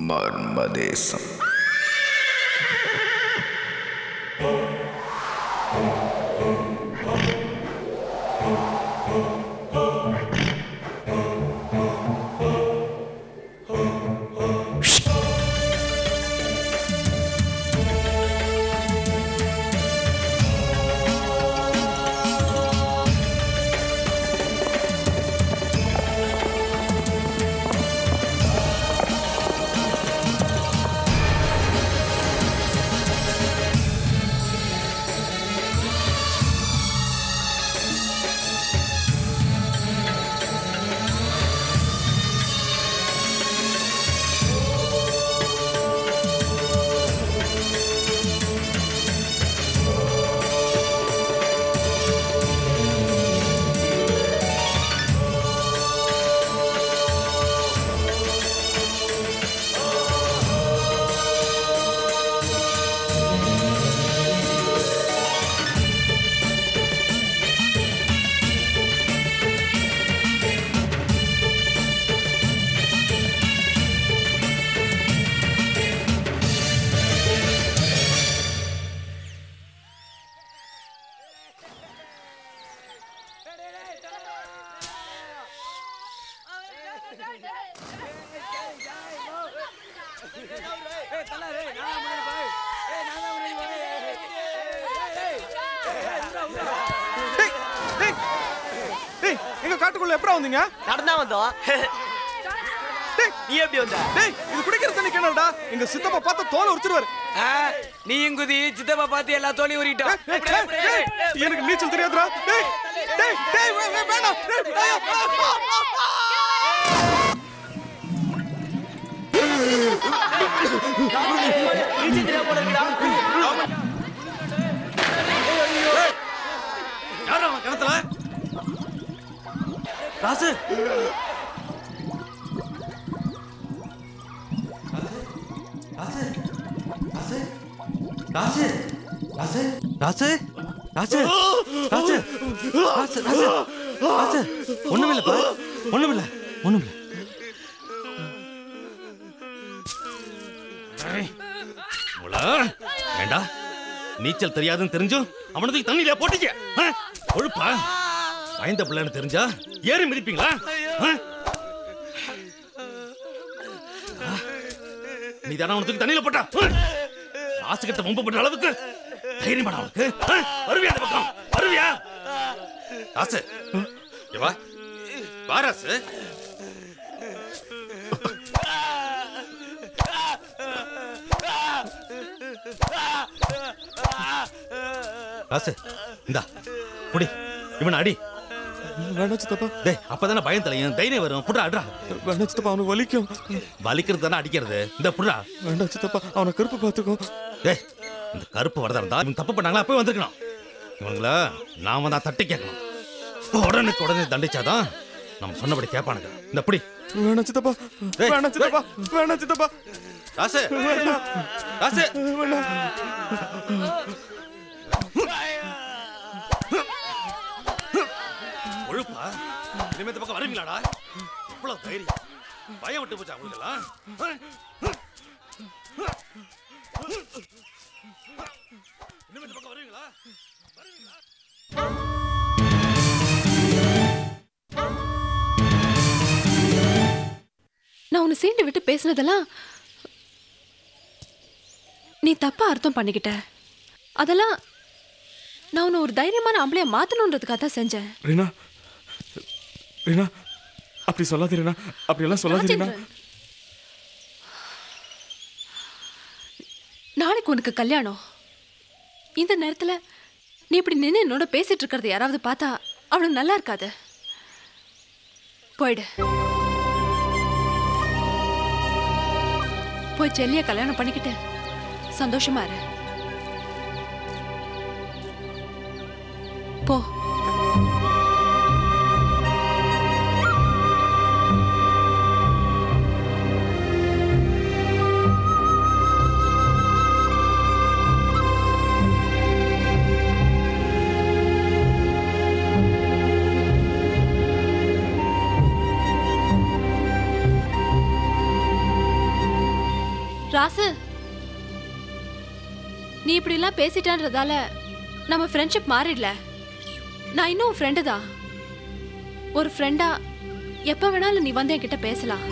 மர்மதேசம் டேய் எங்க காட்டுக்குள்ள எப்படா வந்தீங்க நடந்தா வந்தோம் டேய் நீ எப்படி வந்த டேய் இது குடிக்கிற தண்ணி கிணறுடா எங்க சித்தப்பா பார்த்து தோலை உரிச்சிருவாரு ஆ, நீ இங்குதி சித்தப்பா பார்த்து எல்லா தோலையும் உரிட்டோம் டேய், டேய், டேய், டேய், எனக்கு நீச்சல் தெரியாதுடா டேய் டேய் டேய் வே- வே- வேணாம் டேய், ஐயோ, ஆ, ஆ, ஆ, ஆ. யாரும் அவன் கிணத்துல ராசு ராசு ராசு ராசு ராசு ராசு ராசு ராசு ராசு ராசு ராசு ஒண்ணுமில்லப்பா ஒண்ணுமில்ல ஒண்ணுமில்ல ஏய், உங்கள, ஏண்டா நீச்சல் தெரியாதுன்னு தெரிஞ்சும் அவனதுக்கு தண்ணியில போட்டீங்க ஆ? கொழுப்பா பயந்த பிள்ளைன்னு தெரிஞ்சா ஏறி மிதிப்பீங்களா ஆ? நீ தானே அவனுக்கு தண்ணியில போட்டா ஆசுகிட்ட மும்பு பண்ற அளவுக்கு தைரியமான அவனுக்கு ஆ? வருவியா அந்த பக்கம் வருவியா ராசு இங்க வா வா ராசு ராசு இந்தா புடி இவனை அடி வேணாம் சித்தப்பா டேய் அப்பதானே பயம் தலையும் தைரியம் வரும் புடுறா அட்ரா வேணாம் சித்தப்பா அவனுக்கு வலிக்கும் வலிக்கிறது தானே அடிக்கிறது இந்த புடுறா வேண்டாம் சித்தப்பா அவனை கருப்பு பார்த்துக்கோ டேய் இந்த கருப்பு வரதா இருந்தா இவங்க தப்பு பண்ணாங்களா அப்பவே வந்திருக்கணும் இவங்கள நாம தான் தட்டி கேட்கணும் உடனுக்கு உடனே தண்டிச்சாதான் நம்ம சொன்னபடி கேட்பானுங்க இந்த புடி வேணாம் சித்தப்பா டேய், வேணாம் சித்தப்பா வேணாம் சித்தப்பா ராசு ராசு கொழுப்பா இனிமே இந்த பக்கம் வருவீங்களாடா இவ்வளவு தைரியம் பயம் விட்டு போச்சா உங்களுக்கெல்லாம் இனிமே இந்த பக்கம் வருவீங்களா வருவீங்களா நான் உன்னை சீண்டு விட்டு பேசுனதெல்லாம் நீ தப்பா அர்த்தம் பண்ணிக்கிட்ட அதெல்லாம் நான் உன்னை ஒரு தைரியமான ஆம்பளைய மாத்தணுன்றதுக்காக தான் செஞ்சேன் ரீனா ரீனா அப்படி சொல்லாத ரீனா அப்படியெல்லாம் சொல்லாத ரீனா ராஜேந்திரன். நாளைக்கு உனக்கு கல்யாணம் இந்த நேரத்துல நீ இப்படி நின்று என்னோட பேசிட்டு இருக்கிறத யாராவது பார்த்தா அவளுக்கு நல்லா இருக்காது போயிடு போய் செல்லிய கல்யாணம் பண்ணிக்கிட்டு சந்தோஷமா இரு போ ராசு நீ இப்படி எல்லாம் பேசிட்டான்றதால நம்ம ஃப்ரெண்ட்ஷிப் மாறிடல நான் இன்னும் ஃப்ரெண்டு தான் ஒரு ஃப்ரெண்டா எப்ப வேணாலும் நீ வந்து என்கிட்ட பேசலாம்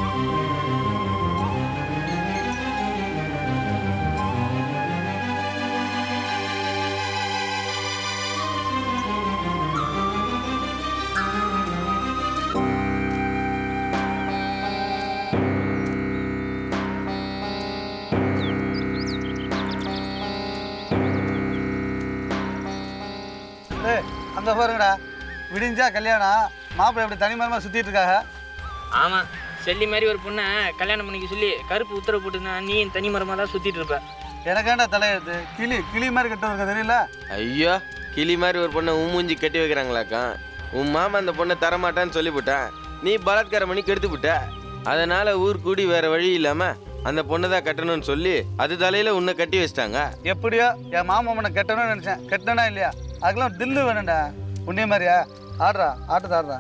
ஏய் அந்த பாருங்கடா விடிஞ்சா கல்யாணம் மாப்பிள்ளை எப்படி தனிமரமா சுத்திட்டு இருக்காங்க ஆமா செல்லி மாதிரி ஒரு பொண்ணை கல்யாணம் பண்ணிக்க சொல்லி கருப்பு உத்தரவு போட்டுனா நீ தனி மரமாக தான் சுத்திட்டு இருப்ப எனக்காண்டா தலையெழுத்து கிளி கிளி மாதிரி கட்டு இருக்க தெரியல ஐயோ கிளி மாதிரி ஒரு பொண்ணை உன் மூஞ்சி கட்டி வைக்கிறாங்களாக்கா உன் மாமா அந்த பொண்ணை தரமாட்டான்னு சொல்லிவிட்டான் நீ பலாத்காரம் பண்ணி கெடுத்து விட்ட அதனால ஊர் கூடி வேற வழி இல்லாம அந்த பொண்ணை தான் கட்டணும்னு சொல்லி அது தலையில உன்னை கட்டி வச்சிட்டாங்க எப்படியோ என் மாமனை கட்டணும்னு நினைச்சேன் கட்டணா இல்லையா அதுக்கெல்லாம் தில்லு வேணும்டா உன்னைய மாதிரியா ஆடுறா ஆட்டத்தை ஆடுறா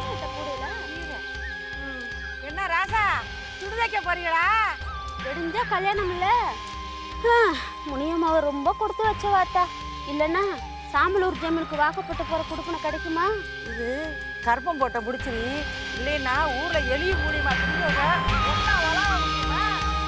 என்ன ராசா சுடு வைக்க போறீங்களா விடிஞ்சா கல்யாணம் இல்ல முனியம்மாவை ரொம்ப கொடுத்து வச்ச வாத்தா இல்லைன்னா சாம்பலூர் ஜமீனுக்கு வாக்கப்பட்டு போற குடுப்பனை கிடைக்குமா இது கற்பம் போட்ட புடிச்சிரி இல்லைன்னா ஊர்ல எலிய மூலியமா திங்குவங்க ஒன்னா வளர முடியுமா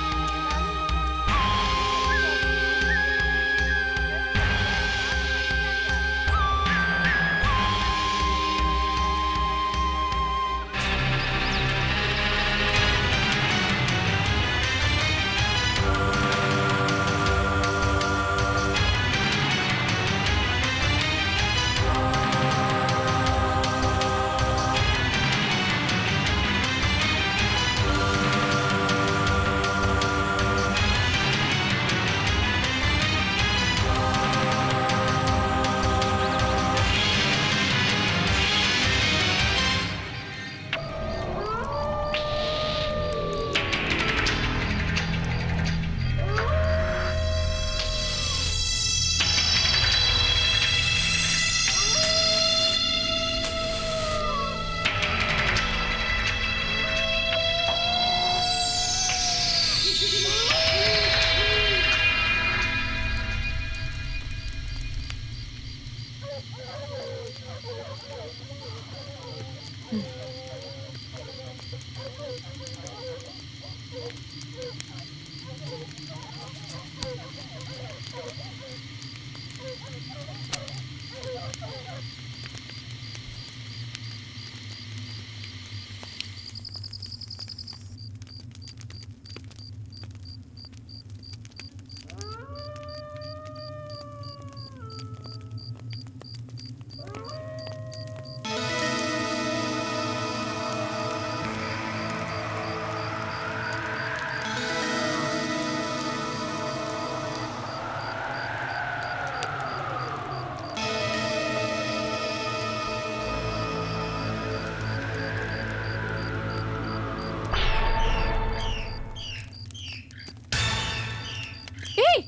ஏய்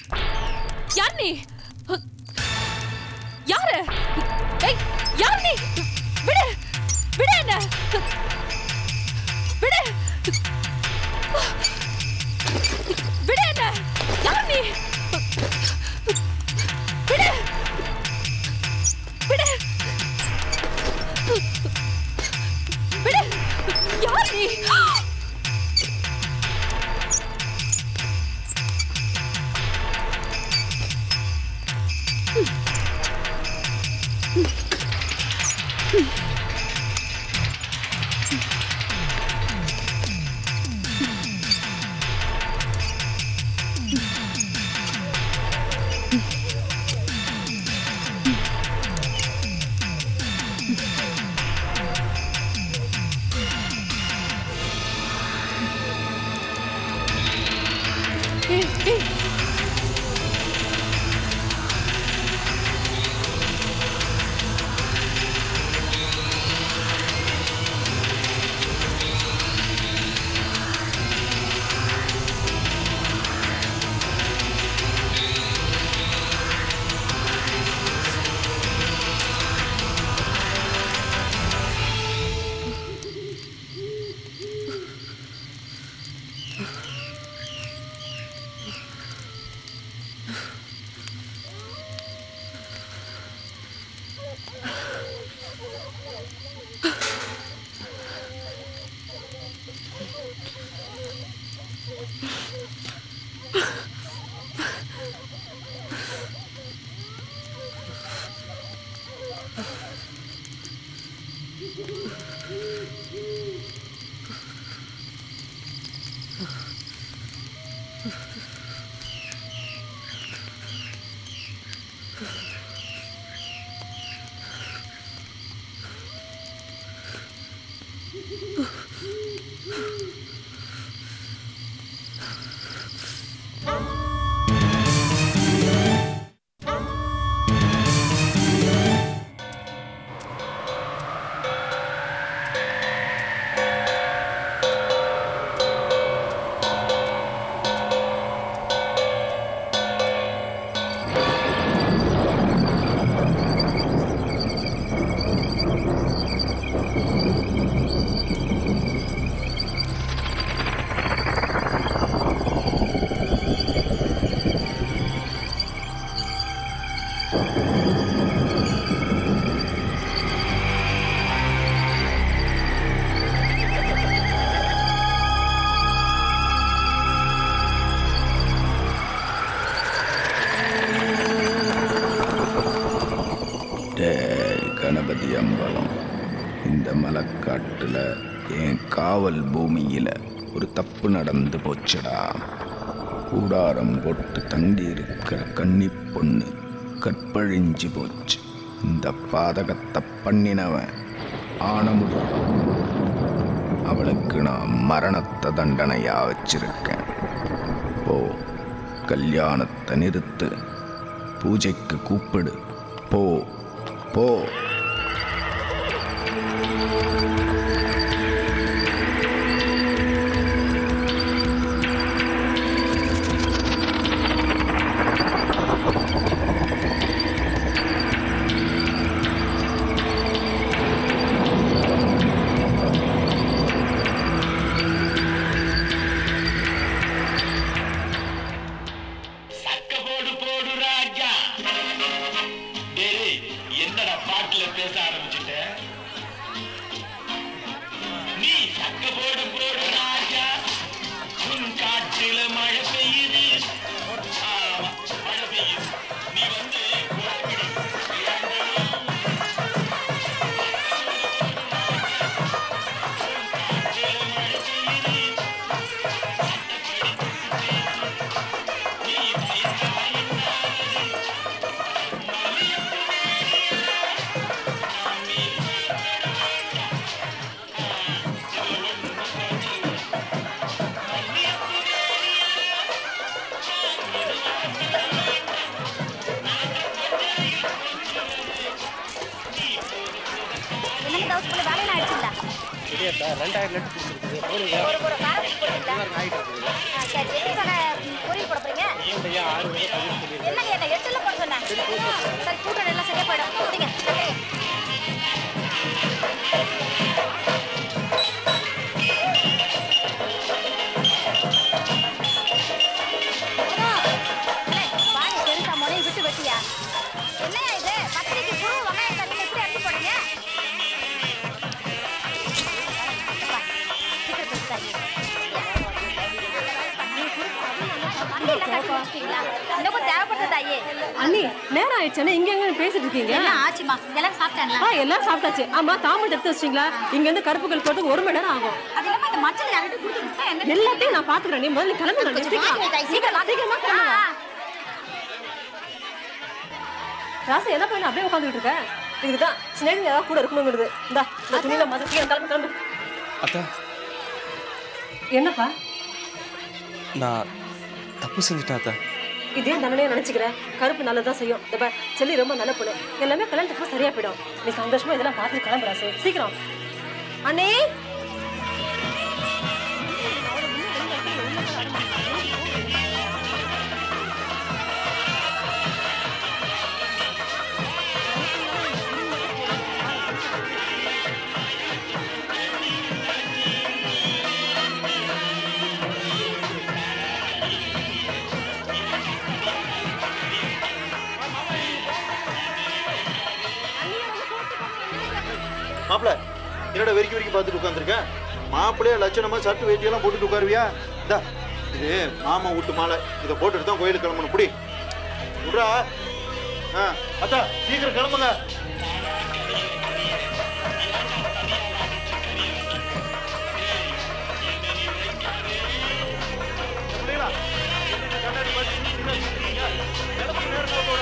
யார் நீ யாரு ஏய் யார் நீ விடு விடு என்ன விடு விடு என்ன யார் நீ விடு விடு விடு யார் நீ ஏய் ஏய் டேய் கணபதி அம்பலம் இந்த மலைக்காட்டுல என் காவல் பூமியில ஒரு தப்பு நடந்து போச்சுடா கூடாரம் போட்டு தங்கி இருக்கிற கன்னி பொண்ணு கற்பழிஞ்சு போச்சு இந்த பாதகத்தை பண்ணினவன் ஆன முடியும் அவளுக்கு நான் மரணத்தை தண்டனையா வச்சிருக்கேன் போ கல்யாணத்தை நிறுத்து பூஜைக்கு கூப்பிடு போ போ போடு போடு ராஜா டேய் என்னடா பாட்டுல பேச ஆரம்பிச்சிட்ட நீ சக்க போடு போடு ராஜா உன் காட்டுல மழை பெய்யுது ஆமா, மழை பெய்யுது நீ வந்து குளக்கடி என்னங்க தவசுக்குள்ள வேலையில ஆயிடுச்சுங்களா ரெண்டாயிரம் லிட்டர் கொடுத்துருக்குது ஒரு ஒரு காரம் போடுங்களா ஆ, சரி எத்தனை கடை ம், பொரியல் போட போறீங்க என்னங்க என்ன எட்டுல போட சொன்னேன் சரி கூட்டம் எல்லாம் சரியா போயிடும் கொடுங்க வாங்க பெருசா முனையை விட்டு வெட்டியா என்னையா இது பத்திரிக்கை குரு வெங்காயம் தண்ணி எப்படி அடிச்சு போடுங்க அண்ணி நேரம் ஆயிடுச்சுன்னா இங்க எங்க பேசிட்டு இருக்கீங்க ஆச்சுமா எல்லாரும் சாப்பிட்டாங்களா ஆ எல்லாம் சாப்பிட்டாச்சு ஆமா தாமல் எடுத்து வச்சிட்டீங்களா இங்க இருந்து கருப்புகள் போட்டு ஒரு மணி நேரம் ஆகும் அது இல்லாம இந்த மஞ்சள் யார்கிட்ட கொடுத்துருக்கா என்ன எல்லாத்தையும் நான் பாத்துக்கிறேன் நீ முதல்ல கிளம்புங்க நீ சீக்கிரம் சீக்கிரம் சீக்கிரமா கிளம்புங்க ராசா என்ன பண்ண அப்படியே உட்காந்துட்டு இருக்க இதுக்குதான் சின்ன ஏதாவது கூட இருக்கணுங்கிறது இந்தா இந்த துணியில மத சீக்கிரம் கிளம்பு கிளம்பு அத்தா என்னப்பா நான் தப்பு செஞ்சுட்டேன் அத்தா இதே தண்டனையா நினைச்சுக்கிறேன் கருப்பு நல்லதான் செய்யும் இந்த பார், செல்லி ரொம்ப நல்ல பொண்ணு எல்லாமே கல்யாணத்துக்கு சரியா போயிடும் நீ சந்தோஷமா இதெல்லாம் பார்த்து கிளம்புறா சார் சீக்கிரம் அண்ணே மாப்பிள என்னடா வெறிக்கி வெறிக்கி பார்த்துட்டு உட்காந்துருக்கேன் மாப்பிள்ளைய லட்சணமா சட்டு வேட்டியெல்லாம் போட்டுட்டு உட்காருவியா இந்தா இது மாமா வீட்டு மாலை இதை போட்டுட்டு தான் கோயிலுக்கு கிளம்பணும் புடி விட்றா ஆ அத்தா சீக்கிரம் கிளம்புங்க பிள்ளைகளா, என்னங்க கண்ணாடி பார்த்து இன்னும் பின்னாடி நிக்கிறீங்க? கிளம்புங்க, நேரத்துல போட.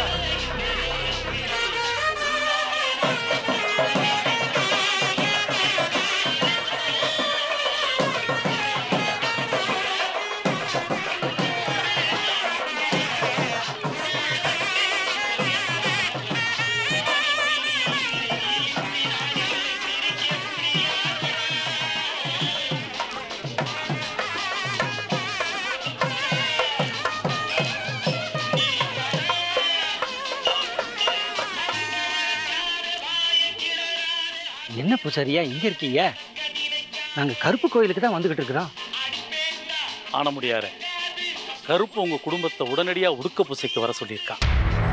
என்ன பூசாரியா இங்க இருக்கீங்க நாங்க கருப்பு கோயிலுக்கு தான் வந்துகிட்டு இருக்கிறோம் ஆன முடியாரு கருப்பு உங்க குடும்பத்தை உடனடியா உடுக்க பூசைக்கு வர சொல்லியிருக்கான்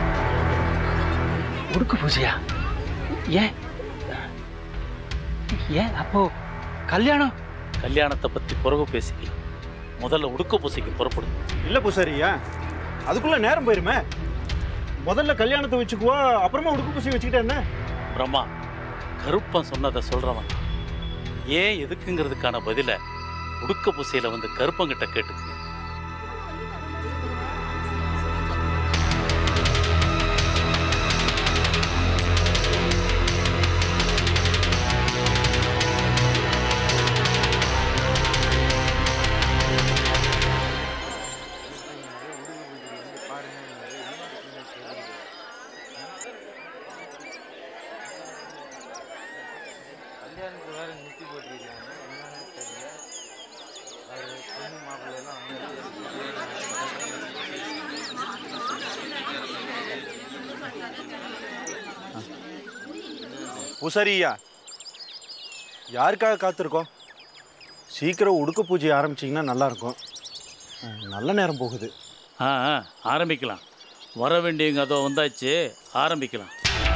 உடுக்கு பூஜையா ஏன் ஏன் அப்போ கல்யாணம் கல்யாணத்தை பத்தி பிறகு பேசிக்கலாம் முதல்ல உடுக்க பூசைக்கு புறப்படும் இல்ல பூசாரியா அதுக்குள்ள நேரம் போயிருமே முதல்ல கல்யாணத்தை வச்சுக்குவா அப்புறமா உடுப்பு பூசி வச்சுக்கிட்டே என்ன பிரம்மா கருப்பன் சொன்னதை சொல்றவன் ஏன் எதுக்குங்கிறதுக்கான பதில உடுக்க பூசையில வந்து கருப்பங்கிட்ட கேட்டுக்குங்க கல்யாணத்துக்கு வேற நிறுத்தி போட்டிருக்காங்க என்னன்னு தெரியல அது பொண்ணு மாப்பிள்ளையெல்லாம் பூசாரியா யாருக்காக காத்திருக்கோம் சீக்கிரம் உடுக்க பூஜை ஆரம்பிச்சிங்கன்னா நல்லா இருக்கும் அஹ், நல்ல நேரம் போகுது ஆ ஆ, ஆரம்பிக்கலாம் வர வேண்டியவங்க அதோ வந்தாச்சு ஆரம்பிக்கலாம்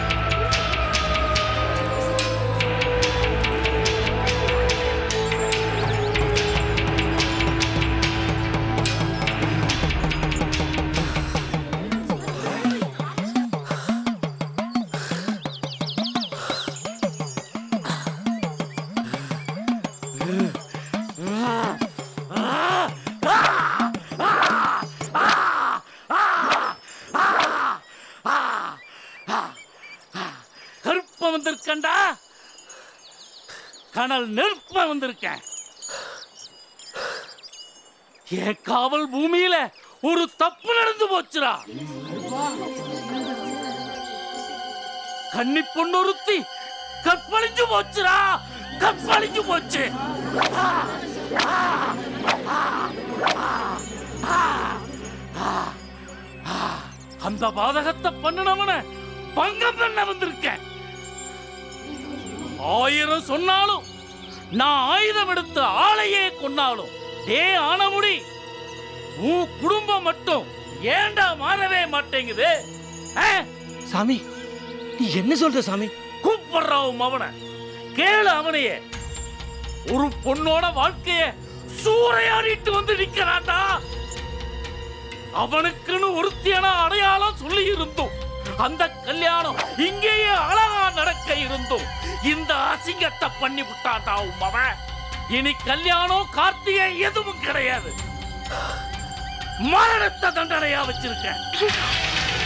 கருப்ப வந்திருக்கண்டா கனல் நெருப்ப வந்திருக்கேன் என் காவல் பூமியில ஒரு தப்பு நடந்து போச்சுடா கன்னி பொண்ணுறுத்தி கற்பழிஞ்சு போச்சுடா கற்பழிஞ்சு போச்சு அந்த பாதகத்தை பண்ணினவன பங்கம் பண்ண வந்திருக்கேன் ஆயிரம் சொன்னாலும் நான் ஆயுதம் எடுத்து ஆளையே கொன்னாலும் டே ஆனமுடி உன் குடும்பம் மட்டும் ஏண்டா மாறவே மாட்டேங்குது ஆ? சாமி நீ என்ன சொல்ற சாமி கூப்பிடுறாவும் அவனை கேளு அவனையே ஒரு பொண்ணோட வாழ்க்கைய சூறையாடிட்டு வந்து நிக்கிறான்டா அவனுக்குன்னு ஒருத்தியான அடையாளம் சொல்லி இருந்தோம் அந்த கல்யாணம் இங்கேயே அழகா நடக்க இருந்தோம் இந்த அசிங்கத்தை பண்ணி விட்டான்டா உன் அவன் இனி கல்யாணம் கார்த்திகை எதுவும் கிடையாது மரணத்தை தண்டனையா வச்சிருக்கேன்